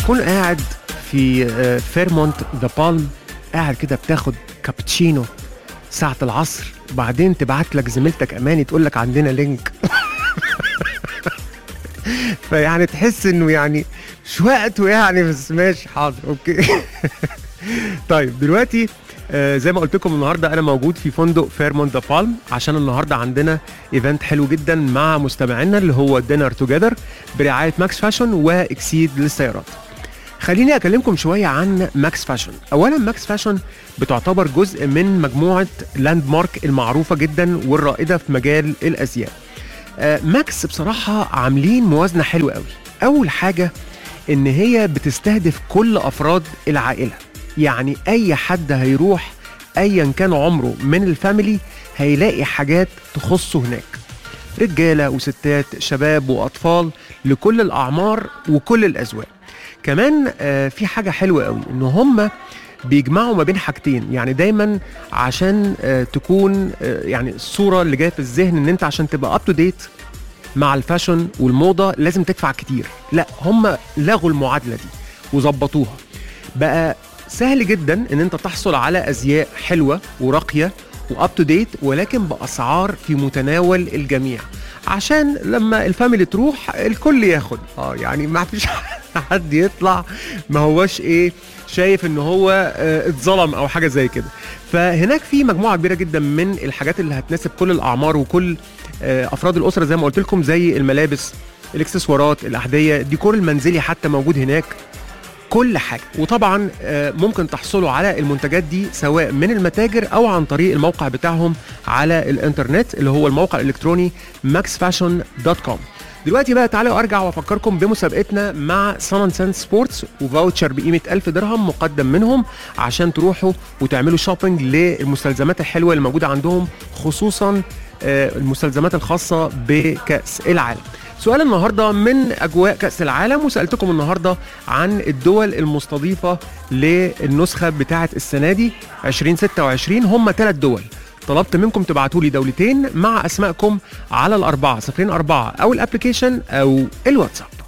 تكون قاعد في آه، فيرمونت ذا بالم قاعد كده بتاخد كابتشينو ساعة العصر وبعدين تبعت لك زميلتك اماني تقول لك عندنا لينك فيعني تحس انه يعني مش وقته يعني بس ماشي حاضر اوكي طيب دلوقتي آه زي ما قلت لكم النهارده انا موجود في فندق فيرمونت ذا بالم عشان النهارده عندنا ايفنت حلو جدا مع مستمعينا اللي هو دينر توجذر برعايه ماكس فاشن واكسيد للسيارات. خليني اكلمكم شويه عن ماكس فاشن اولا ماكس فاشن بتعتبر جزء من مجموعه لاند مارك المعروفه جدا والرائده في مجال الازياء آه، ماكس بصراحه عاملين موازنه حلوه قوي اول حاجه ان هي بتستهدف كل افراد العائله يعني اي حد هيروح ايا كان عمره من الفاميلي هيلاقي حاجات تخصه هناك رجاله وستات شباب واطفال لكل الاعمار وكل الاذواق كمان آه، في حاجه حلوه قوي ان هم بيجمعوا ما بين حاجتين يعني دايما عشان آه، تكون آه، يعني الصوره اللي جايه في الذهن ان انت عشان تبقى اب تو ديت مع الفاشن والموضه لازم تدفع كتير لا هم لغوا المعادله دي وظبطوها بقى سهل جدا ان انت تحصل على ازياء حلوه وراقيه واب تو ديت ولكن باسعار في متناول الجميع عشان لما الفاميلي تروح الكل ياخد اه يعني ما فيش حد يطلع ما هوش ايه شايف ان هو آه، اتظلم او حاجه زي كده فهناك في مجموعه كبيره جدا من الحاجات اللي هتناسب كل الاعمار وكل آه، افراد الاسره زي ما قلت لكم زي الملابس الاكسسوارات الاحذيه الديكور المنزلي حتى موجود هناك كل حاجه وطبعا آه، ممكن تحصلوا على المنتجات دي سواء من المتاجر او عن طريق الموقع بتاعهم على الانترنت اللي هو الموقع الالكتروني maxfashion.com دلوقتي بقى تعالوا ارجع وافكركم بمسابقتنا مع سان سان سبورتس وفاوتشر بقيمه 1000 درهم مقدم منهم عشان تروحوا وتعملوا شوبينج للمستلزمات الحلوه اللي موجوده عندهم خصوصا آه، المستلزمات الخاصه بكاس العالم سؤال النهارده من اجواء كاس العالم وسالتكم النهارده عن الدول المستضيفه للنسخه بتاعه السنه دي 2026 هم ثلاث دول طلبت منكم تبعتوا لي دولتين مع اسمائكم على الاربعه 04 او الابلكيشن او الواتساب